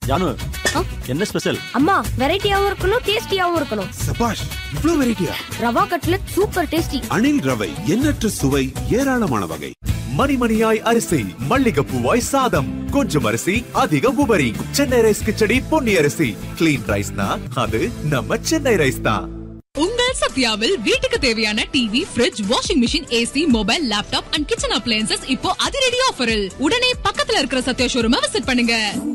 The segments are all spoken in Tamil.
ஜானு ஆ? என்ன ஸ்பெஷல் அம்மா வெரைட்டியாவும் இருக்கணும் டேஸ்டியாவும் இருக்கணும் சபாஷ் இவ்ளோ வெரைட்டியா rava cutlet super tasty Anil ரவை எண்ணற்ற சுவை ஏராளமான வகை மணிமணியாய் அரிசி மல்லிகைப்பூவாய் சாதம் கொஞ்சம் அரிசி அதிக உபரி சென்னை ரைஸ் கிச்சடி பொன்னி அரிசி கிளீன் ரைஸ்னா அது நம்ம சென்னை ரைஸ் தான் உங்கள் சத்யாவில் வீட்டுக்கு தேவையான TV fridge washing machine AC mobile laptop and kitchen appliances இப்போ அதிரடி ஆஃபரில் உடனே பக்கத்துல இருக்கிற சத்யா ஷோரூமை விசிட் பண்ணுங்க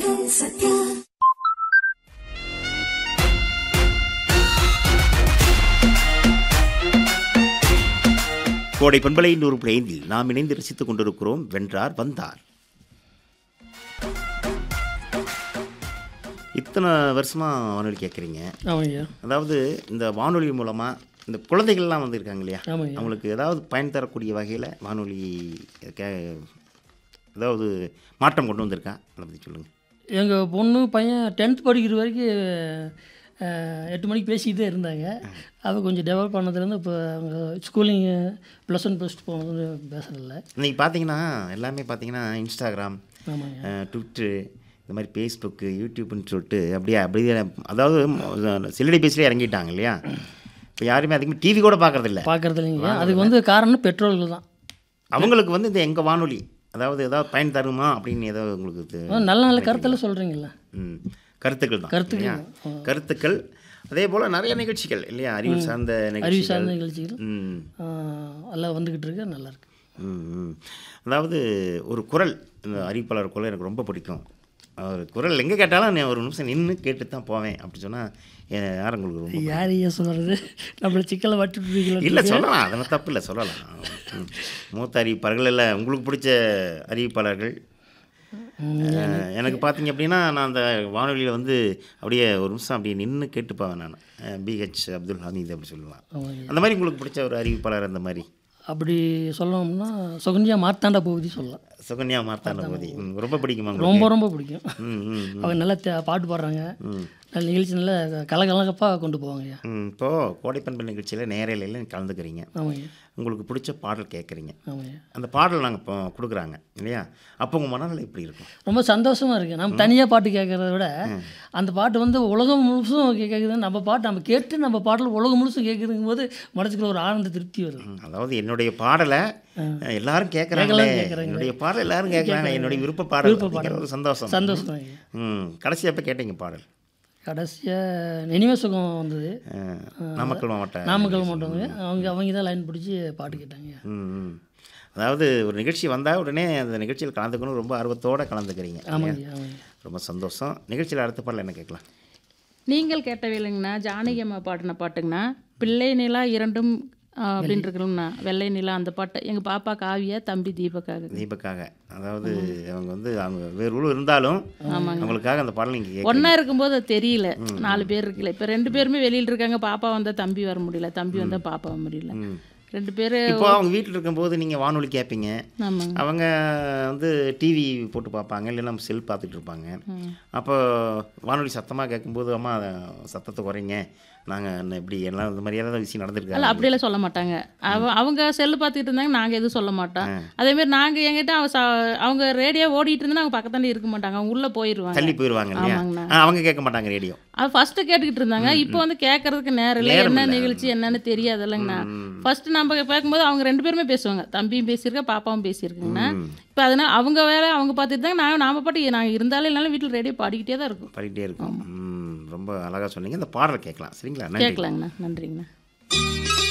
கோடை பண்பலை நூறு ஐந்தில் நாம் இணைந்து ரசித்துக் கொண்டிருக்கிறோம் வென்றார் வந்தார் இத்தனை வருஷமா வானொலி கேட்குறீங்க ஆமாங்கய்யா அதாவது இந்த வானொலி மூலமாக இந்த குழந்தைகள்லாம் வந்து இருக்காங்க இல்லையா ஆமாங்க. அவங்களுக்கு ஏதாவது பயன் தரக்கூடிய வகையில் வானொலி கே ஏதாவது மாற்றம் கொண்டு வந்திருக்கா அதை பற்றி சொல்லுங்கள் எங்கள் பொண்ணு பையன் டென்த் படிக்கிற வரைக்கும் அஹ், எட்டு மணிக்கு பேசிக்கிட்டே இருந்தாங்க அதை கொஞ்சம் டெவலப் பண்ணதுலேருந்து இப்போ அவங்க schooling plus one plus two போனது பேசுகிறதில்ல இன்றைக்கி பார்த்தீங்கன்னா எல்லாமே பார்த்தீங்கன்னா இன்ஸ்டாகிராம் ஆமாங்க ட்விட்ரு இந்த மாதிரி ஃபேஸ்புக்கு யூடியூப்னு சொல்லிட்டு அப்படியே அப்படியே அதாவது சில்லடி பேசிலே இறங்கிட்டாங்க இல்லையா இப்போ யாருமே அதிகமாக டிவி கூட பார்க்கறதில்ல பார்க்குறது இல்லைங்க அதுக்கு வந்து காரணம் பெட்ரோல்கள் தான் அவங்களுக்கு வந்து இந்த எங்கள் வானொலி அதாவது ஏதாவது பயன் தருமா அப்படின்னு ஏதோ உங்களுக்கு இது- ஆ, நல்ல நல்ல கருத்தெல்லாம் சொல்கிறீங்களா ம், கருத்துக்கள் தான் கருத்துக்கள் இல்லையா? கருத்துக்கள் அதே போல் நிறைய நிகழ்ச்சிகள் இல்லையா அறிவு சார்ந்த அறிவு நிகழ்ச்சிகள் சார்ந்த நிகழ்ச்சிகள் ம் ஆ, எல்லாம் வந்துக்கிட்டு இருக்கு நல்லா இருக்கு ம், ம். அதாவது ஒரு குரல் இந்த அறிவிப்பாளர் குரல் எனக்கு ரொம்ப பிடிக்கும் அவர் குரல் எங்கே கேட்டாலும் நான் ஒரு நிமிஷம் நின்று கேட்டு தான் போவேன் அப்படி சொன்னால் யார் உங்களுக்கு ரொம்ப யார் ஐயா சொல்கிறது நம்மளை சிக்கலை இல்லை வட்டு சொல்லலாம் அதெல்லாம் தப்பு இல்லை சொல்லலாம் ம். மூத்த அறிவிப்பாளர்கள் இல்லை உங்களுக்கு பிடிச்ச அறிவிப்பாளர்கள் அஹ், எனக்கு பார்த்தீங்க அப்படின்னா நான் அந்த வானொலியில் வந்து அப்படியே ஒரு நிமிஷம் அப்படியே நின்று கேட்டுப்பாவேன் நான் பிஹெச் அப்துல் ஹமீத் அப்படி சொல்லலாம் ஆமாங்க. அந்த மாதிரி உங்களுக்கு பிடிச்ச ஒரு அறிவிப்பாளர் அந்த மாதிரி அப்படி சொல்லணும்னா சுகன்யா மார்த்தாண்டா பகுதி சொல்லலாம் சுகன்யா மார்த்தாண்ட போதி ம், ரொம்ப பிடிக்குமா உங்களுக்கு? ரொம்ப ரொம்ப பிடிக்கும் ம் ம் அவங்க நல்லா தே- பாட்டு பாடுறாங்க நல்ல நிகழ்ச்சி நல்லா கலகலகப்பாக கொண்டு போவாங்க ஐயா ம், இப்போது கோடைப்பண்பு நிகழ்ச்சியில் நேரலையில் கலந்துக்கிறீங்க ஆமாங்க உங்களுக்கு பிடிச்ச பாடல் கேட்குறீங்க ஆமாங்க அந்த பாடல் நாங்கள் இப்போ கொடுக்குறாங்க இல்லையா அப்போ உங்கள் மனநிலை எப்படி இருக்கும் ரொம்ப சந்தோஷமாக இருக்குது நம்ம தனியாக பாட்டு கேட்குறத விட அந்த பாட்டு வந்து உலகம் முழுசும் கேட்குது நம்ம பாட்டு நம்ம கேட்டு நம்ம பாடல் உலகம் முழுசும் கேட்குதுங்கும் போது மனசுக்குள்ள ஒரு ஆனந்த திருப்தி வருது ம், அதாவது என்னுடைய பாடலை அஹ், எல்லாரும் கேட்குறாங்களே கேட்குறாங்க. என்னுடைய பாடல் எல்லாரும் கேட்குறாங்க என்னுடைய விருப்ப பாடல் விருப்ப அப்படிங்கிற பாடல். ஒரு சந்தோஷம் சந்தோஷம் தான் ஐயா ம் கடைசி எப்போ கேட்டீங்க பாடல் கடைசியாக நினைவே சுகம் வந்தது அஹ், நாமக்கல் மாவட்டம் நாமக்கல் மாவட்டம் அவங்க அவங்க தான் லைன் பிடிச்சி பாட்டு கேட்டாங்க ம் ம். அதாவது ஒரு நிகழ்ச்சி வந்தால் உடனே அந்த நிகழ்ச்சியில் கலந்துக்கணும் ரொம்ப ஆர்வத்தோடு கலந்துக்கிறீங்க ஆமாங்க இல்லையா? ஆமாங்க ரொம்ப சந்தோஷம் நிகழ்ச்சியில் அடுத்த பாடல் என்ன கேட்கலாம் நீங்கள் கேட்டவில்லைங்கண்ணா ஜானகி அம்மா பாடின பாட்டுங்கண்ணா பிள்ளை நிலா இரண்டும் ஆ, அப்படின்னு இருக்கணும்ண்ணா வெள்ளை நிலா அந்த பாட்டு எங்கள் பாப்பா காவியா தம்பி தீபக்காக தீபக்காக அதாவது அவங்க வந்து அவங்க வேறு ஊர் இருந்தாலும் அவங்களுக்காக அந்த பாடல் நீங்கள் ஒன்றா இருக்கும்போது அது தெரியல நாலு பேர் இருக்குல்ல இப்போ ரெண்டு பேருமே வெளியில் இருக்காங்க பாப்பா வந்தால் தம்பி வர முடியல தம்பி வந்தால் பாப்பா வர முடியல ரெண்டு பேர் இப்போ அவங்க வீட்டில் இருக்கும்போது நீங்கள் வானொலி கேட்பீங்க ஆமாங்க அவங்க வந்து டிவி போட்டு பார்ப்பாங்க இல்லைன்னா நம்ம செல் பார்த்துட்டு இருப்பாங்க அப்போ வானொலி சத்தமாக கேட்கும்போது அம்மா சத்தத்தை குறைங்க நாங்கள் இப்படி எல்லாம் இந்த மாதிரி ஏதாவது விஷயம் அல்ல நடந்திருக்காங்க அப்படியெல்லாம் சொல்ல மாட்டாங்க அவ அவங்க செல்லு பார்த்துட்டு இருந்தாங்க நாங்கள் எதுவும் சொல்ல மாட்டோம் அதேமாரி நாங்கள் எங்கிட்ட அவ ச- அவங்க ரேடியோ ஓடிட்டு இருந்தா அவங்க பக்கத்தாண்ட இருக்க மாட்டாங்க அவங்க உள்ளே போயிருவாங்க தள்ளி போயிடுவாங்க இல்லையா ஆமாங்கண்ணா. ஆ, அவங்க கேட்க மாட்டாங்க ரேடியோ அது ஃபஸ்ட்டு கேட்டுக்கிட்டு இருந்தாங்க இப்போ வந்து கேட்கறதுக்கு நேரம் இல்லை நேரம் என்ன இல்ல. நிகழ்ச்சி என்னன்னு தெரியாதுல்லங்கண்ணா ஃபர்ஸ்ட் நம்ம பார்க்கும்போது அவங்க ரெண்டு பேருமே பேசுவாங்க தம்பியும் பேசியிருக்கா பாப்பாவும் பேசியிருக்குங்கண்ணா இப்போ அதனால அவங்க வேலை அவங்க பார்த்துட்டு தாங்க நாங்கள் நாம பாட்டு நாங்கள் இருந்தாலும் இல்லைனாலும் வீட்டில் ரேடியோ பாடிக்கிட்டே தான் இருக்கும் பாடிக்கிட்டே இருக்கும் ம், ரொம்ப அழகாக சொன்னீங்க இந்த பாடல் கேட்கலாம் சரிங்களா நன்றி கேட்கலாங்கண்ணா நன்றிங்கண்ணா